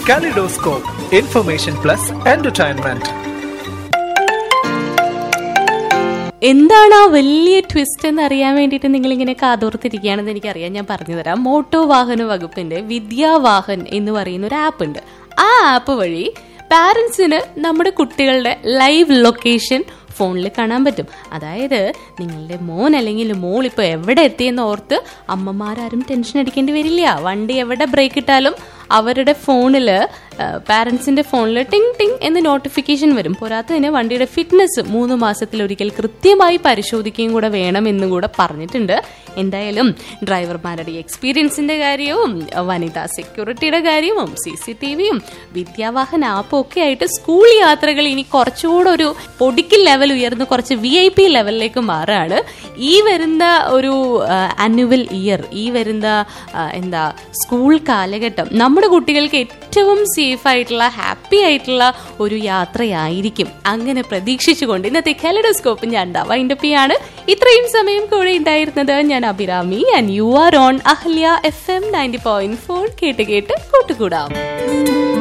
Kaleidoscope, information plus entertainment. എന്താണ് ആ വലിയ ട്വിസ്റ്റ് എന്ന് അറിയാൻ വേണ്ടിയിട്ട് നിങ്ങൾ ഇങ്ങനെ കാതോർത്തിരിക്കുകയാണെന്ന് എനിക്കറിയാം ഞാൻ പറഞ്ഞു തരാം മോട്ടോർ വാഹന വകുപ്പിന്റെ വിദ്യാവാഹൻ എന്ന് പറയുന്ന ഒരു ആപ്പ് ഉണ്ട് ആ ആപ്പ് വഴി പാരൻസിന് നമ്മുടെ കുട്ടികളുടെ ലൈവ് ലൊക്കേഷൻ ഫോണിൽ കാണാൻ പറ്റും അതായത് നിങ്ങളുടെ മോൻ അല്ലെങ്കിൽ മോൾ ഇപ്പോൾ എവിടെ എത്തിയെന്ന് ഓർത്ത് അമ്മമാരാരും ടെൻഷൻ അടിക്കേണ്ടി വരില്ല വണ്ടി എവിടെ ബ്രേക്ക് ഇട്ടാലും അവരുടെ ഫോണിൽ പാരൻസിന്റെ ഫോണിൽ ടിങ് ടിങ് എന്ന് നോട്ടിഫിക്കേഷൻ വരും പോരാത്തതിന് വണ്ടിയുടെ ഫിറ്റ്നസ് മൂന്ന് മാസത്തിലൊരിക്കൽ കൃത്യമായി പരിശോധിക്കുകയും കൂടെ വേണമെന്നും കൂടെ പറഞ്ഞിട്ടുണ്ട് എന്തായാലും ഡ്രൈവർമാരുടെ എക്സ്പീരിയൻസിന്റെ കാര്യവും വനിതാ സെക്യൂരിറ്റിയുടെ കാര്യവും സി സി ടി വിയും വിദ്യാവാഹൻ ആപ്പും ഒക്കെ ആയിട്ട് സ്കൂൾ യാത്രകൾ ഇനി കുറച്ചുകൂടെ ഒരു പൊടിക്കൽ ലെവൽ ഉയർന്ന് കുറച്ച് വി ഐ പി ലെവലിലേക്ക് മാറുകയാണ് ഈ വരുന്ന ഒരു ആനുവൽ ഇയർ ഈ വരുന്ന ആ, എന്താ സ്കൂൾ കാലഘട്ടം നമ്മുടെ കുട്ടികൾക്ക് ഏറ്റവും സേഫ് ആയിട്ടുള്ള ഹാപ്പി ആയിട്ടുള്ള ഒരു യാത്രയായിരിക്കും അങ്ങനെ പ്രതീക്ഷിച്ചുകൊണ്ട് ഇന്നത്തെ കലഡോസ്കോപ്പ് ഞാൻ വൈൻഡപ്പ് ചെയ്യാണ് ഇത്രയും സമയം കൂടെ ഉണ്ടായിരുന്നത് ഞാൻ Abhirami and you are on Ahalya FM ninety point four ഫോർ കേട്ട് കേട്ട് കൂട്ടുകൂടാം